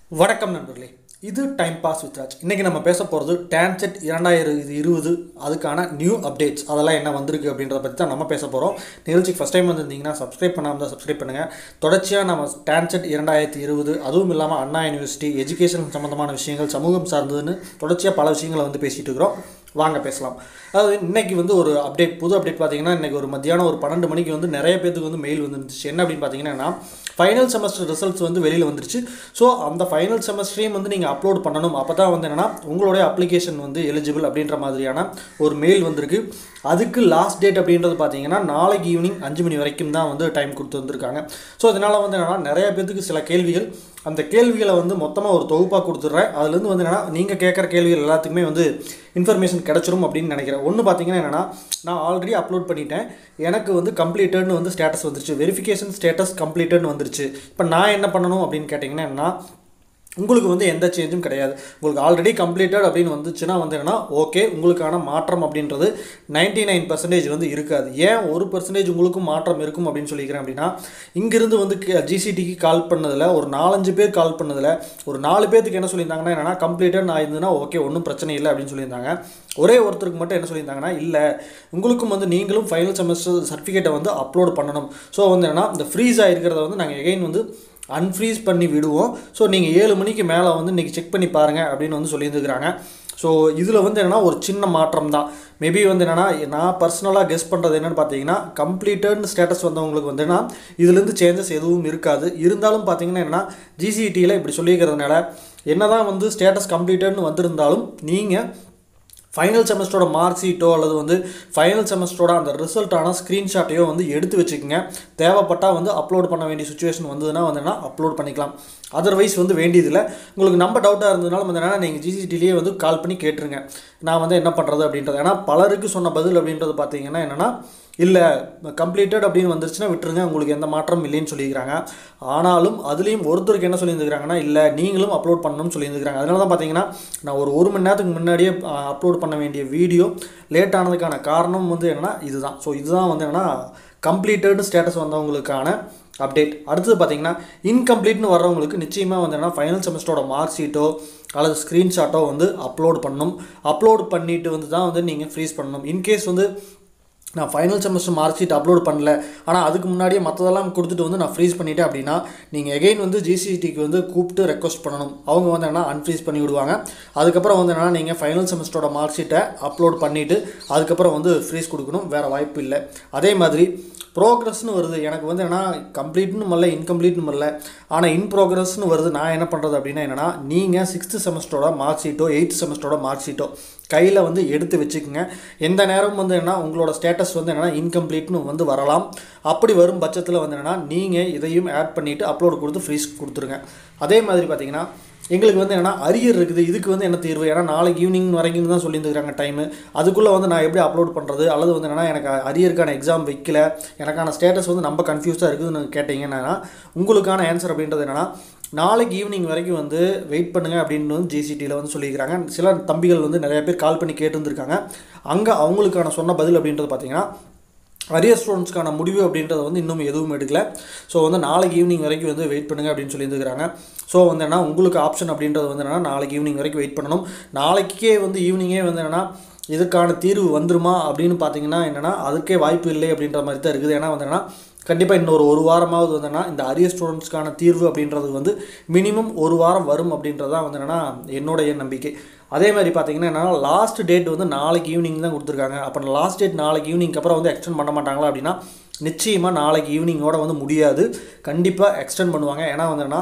வணக்கம் நண்பர்களே இது டைம் பாஸ் வித் ராஜ் இன்றைக்கி நம்ம பேச போகிறது டான்செட் இரண்டாயிரத்தி இருபது அதுக்கான நியூ அப்டேட்ஸ் அதெல்லாம் என்ன வந்திருக்கு அப்படின்றத பற்றி தான் நம்ம பேச போகிறோம் நிகழ்ச்சிக்கு ஃபஸ்ட் டைம் வந்திருந்தீங்கன்னா சப்ஸ்கிரைப் பண்ணாமல் தான் சப்ஸ்கிரைப் பண்ணுங்கள் தொடர்ச்சியாக நம்ம டான்செட் இரண்டாயிரத்தி இருபது அதுவும் இல்லாமல் அண்ணா யூனிவர்சிட்டி எஜுகேஷன் சம்மந்தமான விஷயங்கள் சமூகம் சார்ந்ததுன்னு தொடர்ச்சியாக பல விஷயங்களை வந்து பேசிகிட்டு இருக்கிறோம் வாங்க பேசலாம் அதாவது இன்னைக்கு வந்து ஒரு அப்டேட் புது அப்டேட் பார்த்தீங்கன்னா இன்னைக்கு ஒரு மத்தியானம் ஒரு பன்னெண்டு மணிக்கு வந்து நிறைய பேத்துக்கு வந்து மெயில் வந்துருந்துச்சு என்ன அப்படின்னு பார்த்தீங்கன்னா ஃபைனல் செமஸ்டர் ரிசல்ட்ஸ் வந்து வெளியில் வந்துருச்சு ஸோ அந்த ஃபைனல் செமஸ்டரையும் வந்து நீங்கள் அப்லோட் பண்ணணும் அப்போ தான் வந்து என்னென்னா உங்களுடைய அப்ளிகேஷன் வந்து எலிஜிபிள் அப்படின்ற மாதிரியான ஒரு மெயில் வந்திருக்கு அதுக்கு லாஸ்ட் டேட் அப்படின்றது பார்த்தீங்கன்னா நாளைக்கு ஈவினிங் அஞ்சு மணி வரைக்கும் தான் வந்து டைம் கொடுத்து வந்திருக்காங்க ஸோ இதனால் வந்து என்னென்னா நிறைய பேத்துக்கு சில கேள்விகள் அந்த கேள்விகளை வந்து மொத்தமாக ஒரு தொகுப்பாக கொடுத்துட்றேன் அதுலேருந்து வந்து என்னென்னா நீங்கள் கேட்குற கேள்விகள் எல்லாத்துக்குமே வந்து இன்ஃபர்மேஷன் கிடச்சிரும் அப்படின்னு நினைக்கிறேன் ஒன்று பார்த்தீங்கன்னா என்னென்னா நான் ஆல்ரெடி அப்லோட் பண்ணிட்டேன் எனக்கு வந்து கம்ப்ளீட்டட்னு வந்து ஸ்டேட்டஸ் வந்துருச்சு வெரிஃபிகேஷன் ஸ்டேட்டஸ் கம்ப்ளீட்டட்னு வந்துருச்சு இப்போ நான் என்ன பண்ணணும் அப்படின்னு கேட்டிங்கன்னா என்னன்னா உங்களுக்கு வந்து எந்த சேஞ்சும் கிடையாது உங்களுக்கு ஆல்ரெடி கம்ப்ளீட்டட் அப்படின்னு வந்துச்சுன்னா வந்து என்னன்னா ஓகே உங்களுக்கான மாற்றம் அப்படின்றது நைன்டி நைன் பர்சன்டேஜ் வந்து இருக்காது ஏன் ஒரு பர்சன்டேஜ் உங்களுக்கும் மாற்றம் இருக்கும் அப்படின்னு சொல்லிக்கிறேன் அப்படின்னா இங்கிருந்து வந்து ஜிசிடிக்கு கால் பண்ணதில் ஒரு நாலஞ்சு பேர் கால் பண்ணதில் ஒரு நாலு பேர்த்துக்கு என்ன சொல்லியிருந்தாங்கன்னா என்னன்னா கம்ப்ளீட்டட் நான் இருந்ததுன்னா ஓகே ஒன்றும் பிரச்சனை இல்லை அப்படின்னு சொல்லியிருந்தாங்க ஒரே ஒருத்தருக்கு மட்டும் என்ன சொல்லியிருந்தாங்கன்னா இல்லை உங்களுக்கும் வந்து நீங்களும் ஃபைனல் செமஸ்டர் சர்டிஃபிகேட்டை வந்து அப்லோட் பண்ணணும் ஸோ வந்து என்னன்னா இந்த ஃப்ரீஸ் ஆகிருக்கிறத வந்து நாங்கள் எகைன் வந்து அன்ஃப்ரீஸ் பண்ணி விடுவோம் ஸோ நீங்கள் ஏழு மணிக்கு மேலே வந்து இன்றைக்கி செக் பண்ணி பாருங்கள் அப்படின்னு வந்து சொல்லியிருந்துக்கிறாங்க ஸோ இதில் வந்து என்னென்னா ஒரு சின்ன மாற்றம் தான் மேபி வந்து என்னென்னா நான் பர்சனலாக கெஸ் பண்ணுறது என்னென்னு பார்த்தீங்கன்னா கம்ப்ளீட்டட் ஸ்டேட்டஸ் வந்தவங்களுக்கு வந்து என்னன்னா இதுலேருந்து சேஞ்சஸ் எதுவும் இருக்காது இருந்தாலும் பார்த்தீங்கன்னா என்னென்னா ஜிசிடியில் இப்படி சொல்லியிருக்கிறதுனால என்ன தான் வந்து ஸ்டேட்டஸ் கம்ப்ளீட்டட்னு வந்திருந்தாலும் நீங்கள் ஃபைனல் செமஸ்டரோட மார்க் ஷீட்டோ அல்லது வந்து ஃபைனல் செமஸ்டரோட அந்த ரிசல்ட்டான ஸ்க்ரீன்ஷாட்டையோ வந்து எடுத்து வச்சுக்கோங்க தேவைப்பட்டால் வந்து அப்லோட் பண்ண வேண்டிய சுச்சுவேஷன் வந்ததுன்னா வந்துன்னா அப்லோட் பண்ணிக்கலாம் அதர்வைஸ் வந்து வேண்டியதில்லை உங்களுக்கு நம்ம டவுட்டாக இருந்ததுனால வந்து என்னன்னா நீங்கள் ஜிசிடிலேயே வந்து கால் பண்ணி கேட்டுருங்க நான் வந்து என்ன பண்ணுறது அப்படின்றது ஏன்னா பலருக்கு சொன்ன பதில் அப்படின்றது பார்த்தீங்கன்னா என்னென்னா இல்லை கம்ப்ளீட்டட் அப்படின்னு வந்துருச்சுன்னா விட்டுருங்க உங்களுக்கு எந்த மாற்றம் இல்லைன்னு சொல்லியிருக்கிறாங்க ஆனாலும் அதுலேயும் ஒருத்தருக்கு என்ன சொல்லியிருந்துக்கிறாங்கன்னா இல்லை நீங்களும் அப்லோட் பண்ணணும்னு சொல்லியிருந்துக்கிறாங்க அதனால தான் பார்த்தீங்கன்னா நான் ஒரு ஒரு மணி நேரத்துக்கு முன்னாடியே அப்லோட் பண்ண வேண்டிய வீடியோ லேட் ஆனதுக்கான காரணம் வந்து என்னென்னா இதுதான் ஸோ இதுதான் வந்து என்னென்னா கம்ப்ளீட்டட் ஸ்டேட்டஸ் வந்தவங்களுக்கான அப்டேட் அடுத்தது பார்த்தீங்கன்னா இன்கம்ப்ளீட்னு வர்றவங்களுக்கு நிச்சயமாக வந்து என்ன ஃபைனல் செமஸ்டரோட மார்க் ஷீட்டோ அல்லது ஸ்க்ரீன்ஷாட்டோ வந்து அப்லோட் பண்ணணும் அப்லோட் பண்ணிவிட்டு வந்து தான் வந்து நீங்கள் ஃப்ரீஸ் பண்ணணும் இன்கேஸ் வந்து நான் final semester mark sheet upload பண்ணல ஆனால் அதுக்கு முன்னாடியே மற்றதெல்லாம் கொடுத்துட்டு வந்து நான் ஃப்ரீஸ் பண்ணிட்டேன் அப்படின்னா நீங்கள் எகைன் வந்து ஜிசிடிக்கு வந்து கூப்பிட்டு ரெக்வஸ்ட் பண்ணணும் அவங்க வந்து என்ன அன்ஃப்ரீஸ் பண்ணி விடுவாங்க அதுக்கப்புறம் வந்து என்னன்னா நீங்கள் ஃபைனல் செமஸ்டரோட மார்க் ஷீட்டை அப்லோட் பண்ணிவிட்டு அதுக்கப்புறம் வந்து ஃப்ரீஸ் கொடுக்கணும் வேறு வாய்ப்பு இல்லை அதே மாதிரி ப்ரோக்ரஸ்னு வருது எனக்கு வந்து என்னென்னா கம்ப்ளீட்னு வரல இன்கம்ப்ளீட்னு வரல ஆனால் இன் ப்ரோக்ரஸ்னு வருது நான் என்ன பண்ணுறது அப்படின்னா என்னென்னா நீங்கள் சிக்ஸ்த்து செமஸ்டரோட மார்க் ஷீட்டோ எயித்து செமஸ்டரோட மார்க் ஷீட்டோ கையில் வந்து எடுத்து வச்சுக்கோங்க எந்த நேரம் வந்து என்னென்னா உங்களோட ஸ்டேட்டஸ் வந்து என்னென்னா இன்கம்ப்ளீட்னு வந்து வரலாம் அப்படி வரும் பட்சத்தில் வந்து என்னென்னா நீங்கள் இதையும் ஆட் பண்ணிவிட்டு அப்லோட் கொடுத்து ஃப்ரீஸ் கொடுத்துருங்க அதே மாதிரி பார்த்தீங்கன்னா எங்களுக்கு வந்து என்னென்னா அரியர் இருக்குது இதுக்கு வந்து என்ன தீர்வு ஏன்னா நாளைக்கு ஈவினிங் வரைக்கும் தான் சொல்லியிருந்துருக்காங்க டைமு அதுக்குள்ளே வந்து நான் எப்படி அப்லோட் பண்ணுறது அல்லது வந்து என்னென்னா எனக்கு அரியருக்கான எக்ஸாம் வைக்கல எனக்கான ஸ்டேட்டஸ் வந்து நம்ம கன்ஃபியூஸாக இருக்குதுன்னு கேட்டிங்கன்னா உங்களுக்கான ஆன்சர் அப்படின்றது என்னென்னா நாளைக்கு ஈவினிங் வரைக்கும் வந்து வெயிட் பண்ணுங்கள் அப்படின்னு வந்து ஜிசிடியில் வந்து சொல்லியிருக்கிறாங்க சில தம்பிகள் வந்து நிறைய பேர் கால் பண்ணி கேட்டுருந்துருக்காங்க அங்கே அவங்களுக்கான சொன்ன பதில் அப்படின்றது பார்த்தீங்கன்னா அரியர் ஸ்டூடெண்ட்ஸ்க்கான முடிவு அப்படின்றத வந்து இன்னும் எதுவும் எடுக்கல ஸோ வந்து நாளைக்கு ஈவினிங் வரைக்கும் வந்து வெயிட் பண்ணுங்கள் அப்படின்னு சொல்லியிருந்துக்கிறாங்க ஸோ வந்து என்ன உங்களுக்கு ஆப்ஷன் அப்படின்றது வந்து என்னென்னா நாளைக்கு ஈவினிங் வரைக்கும் வெயிட் பண்ணணும் நாளைக்கே வந்து ஈவினிங்கே வந்து என்னென்னா இதுக்கான தீர்வு வந்துருமா அப்படின்னு பார்த்தீங்கன்னா என்னென்னா அதுக்கே வாய்ப்பு இல்லை அப்படின்ற மாதிரி தான் இருக்குது ஏன்னா வந்து என்னென்னா கண்டிப்பாக இன்னொரு ஒரு வாரமாவது வந்தேன்னா இந்த அரிய ஸ்டூடெண்ட்ஸ்க்கான தீர்வு அப்படின்றது வந்து மினிமம் ஒரு வாரம் வரும் அப்படின்றது தான் வந்து என்னென்னா என்னுடைய நம்பிக்கை அதே மாதிரி பார்த்தீங்கன்னா என்னென்னா லாஸ்ட் டேட் வந்து நாளைக்கு ஈவினிங் தான் கொடுத்துருக்காங்க அப்போ லாஸ்ட் டேட் நாளைக்கு ஈவினிங்க்கு அப்புறம் வந்து எக்ஸ்டெண்ட் பண்ண மாட்டாங்களா அப்படின்னா நிச்சயமாக நாளைக்கு ஈவினிங்கோட வந்து முடியாது கண்டிப்பாக எக்ஸ்டெண்ட் பண்ணுவாங்க ஏன்னா வந்து என்னென்னா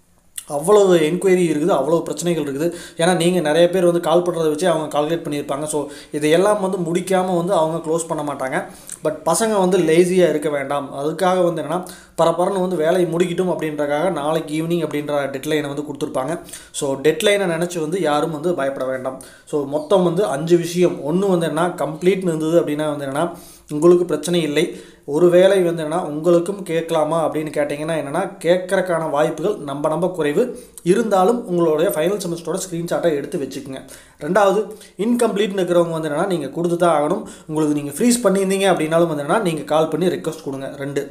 அவ்வளவு என்கொயரி இருக்குது அவ்வளோ பிரச்சனைகள் இருக்குது ஏன்னா நீங்கள் நிறைய பேர் வந்து கால் பண்ணுறதை வச்சு அவங்க கால்குலேட் பண்ணியிருப்பாங்க ஸோ இதையெல்லாம் வந்து முடிக்காமல் வந்து அவங்க க்ளோஸ் பண்ண மாட்டாங்க பட் பசங்க வந்து லேசியாக இருக்க வேண்டாம் அதுக்காக வந்து என்னென்னா பரபரன்னு வந்து வேலையை முடிக்கட்டும் அப்படின்றக்காக நாளைக்கு ஈவினிங் அப்படின்ற டெட்லைனை வந்து கொடுத்துருப்பாங்க ஸோ டெட்லைனை நினச்சி வந்து யாரும் வந்து பயப்பட வேண்டாம் ஸோ மொத்தம் வந்து அஞ்சு விஷயம் ஒன்று வந்து என்ன கம்ப்ளீட்னு இருந்தது அப்படின்னா வந்து என்னென்னா உங்களுக்கு பிரச்சனை இல்லை ஒரு வேலை வந்து என்னென்னா உங்களுக்கும் கேட்கலாமா அப்படின்னு கேட்டிங்கன்னா என்னென்னா கேட்குறக்கான வாய்ப்புகள் நம்ம நம்ம குறைவு இருந்தாலும் உங்களுடைய ஃபைனல் செமஸ்டரோட ஸ்க்ரீன்ஷாட்டை எடுத்து வச்சுக்கோங்க ரெண்டாவது இன்கம்ப்ளீட்னு இருக்கிறவங்க வந்து என்னென்னா நீங்கள் கொடுத்து தான் ஆகணும் உங்களுக்கு நீங்கள் ஃப்ரீஸ் பண்ணியிருந்தீங்க அப்படின்னாலும் வந்து என்னென்னா நீங்கள் கால் பண்ணி ரெக்வஸ்ட் கொடுங்க ரெண்டு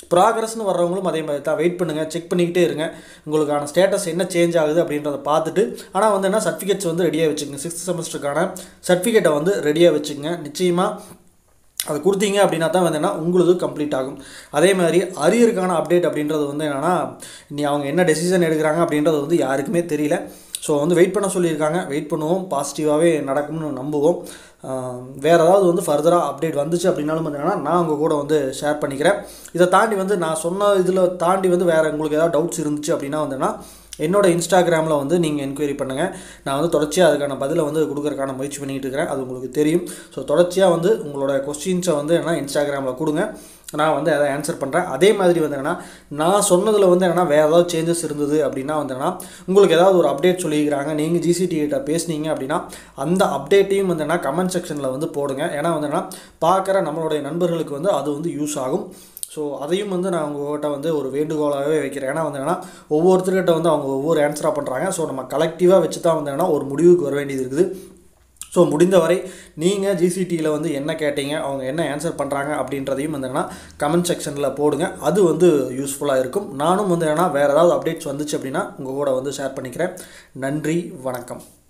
ப்ராக்ரஸ்னு வர்றவங்களும் அதே மாதிரி தான் வெயிட் பண்ணுங்கள் செக் பண்ணிக்கிட்டே இருங்க உங்களுக்கான ஸ்டேட்டஸ் என்ன சேஞ்ச் ஆகுது அப்படின்றத பார்த்துட்டு ஆனால் வந்து என்ன சர்டிஃபிகேட்ஸ் வந்து ரெடியாக வச்சுக்கோங்க சிக்ஸ்த் செமஸ்டருக்கான சர்டிஃபிகேட்டை வந்து ரெடியாக வச்சுக்கோங்க நிச்சயமாக அது கொடுத்தீங்க அப்படின்னா தான் வந்து என்ன உங்களுது கம்ப்ளீட் ஆகும் அதே மாதிரி அரியருக்கான அப்டேட் அப்படின்றது வந்து என்னென்னா இனி அவங்க என்ன டெசிஷன் எடுக்கிறாங்க அப்படின்றது வந்து யாருக்குமே தெரியல ஸோ வந்து வெயிட் பண்ண சொல்லியிருக்காங்க வெயிட் பண்ணுவோம் பாசிட்டிவாகவே நடக்கும்னு நம்புவோம் வேறு ஏதாவது வந்து ஃபர்தராக அப்டேட் வந்துச்சு அப்படின்னாலும் வந்து என்னன்னா நான் உங்கள் கூட வந்து ஷேர் பண்ணிக்கிறேன் இதை தாண்டி வந்து நான் சொன்ன இதில் தாண்டி வந்து வேறு உங்களுக்கு ஏதாவது டவுட்ஸ் இருந்துச்சு அப்படின்னா வந்துன்னா என்னோட இன்ஸ்டாகிராமில் வந்து நீங்கள் என்கொயரி பண்ணுங்கள் நான் வந்து தொடர்ச்சியாக அதுக்கான பதிலை வந்து கொடுக்கறதுக்கான முயற்சி பண்ணிக்கிட்டு இருக்கிறேன் அது உங்களுக்கு தெரியும் ஸோ தொடர்ச்சியாக வந்து உங்களோட கொஸ்டின்ஸை வந்து என்ன இன்ஸ்டாகிராமில் கொடுங்க நான் வந்து அதை ஆன்சர் பண்ணுறேன் அதே மாதிரி வந்து என்னென்னா நான் சொன்னதில் வந்து என்னென்னா வேறு ஏதாவது சேஞ்சஸ் இருந்தது அப்படின்னா வந்து என்னென்னா உங்களுக்கு ஏதாவது ஒரு அப்டேட் சொல்லியிருக்கிறாங்க நீங்கள் ஜிசிடி கிட்ட பேசுனீங்க அப்படின்னா அந்த அப்டேட்டையும் வந்து என்ன கமெண்ட் செக்ஷனில் வந்து போடுங்க ஏன்னா வந்து என்னென்னா பார்க்குற நம்மளுடைய நண்பர்களுக்கு வந்து அது வந்து யூஸ் ஆகும் ஸோ அதையும் வந்து நான் உங்கள்கிட்ட வந்து ஒரு வேண்டுகோளாகவே வைக்கிறேன் ஏன்னா வந்து என்னன்னா ஒவ்வொருத்தர்கிட்ட வந்து அவங்க ஒவ்வொரு ஆன்சராக பண்ணுறாங்க ஸோ நம்ம கலெக்டிவாக வச்சு தான் வந்து என்னன்னா ஒரு முடிவுக்கு வர வேண்டியது இருக்குது ஸோ முடிந்தவரை நீங்கள் ஜிசிடியில் வந்து என்ன கேட்டீங்க அவங்க என்ன ஆன்சர் பண்ணுறாங்க அப்படின்றதையும் வந்து என்னன்னா கமெண்ட் செக்ஷனில் போடுங்க அது வந்து யூஸ்ஃபுல்லாக இருக்கும் நானும் வந்து என்னன்னா வேறு ஏதாவது அப்டேட்ஸ் வந்துச்சு அப்படின்னா உங்கள் கூட வந்து ஷேர் பண்ணிக்கிறேன் நன்றி வணக்கம்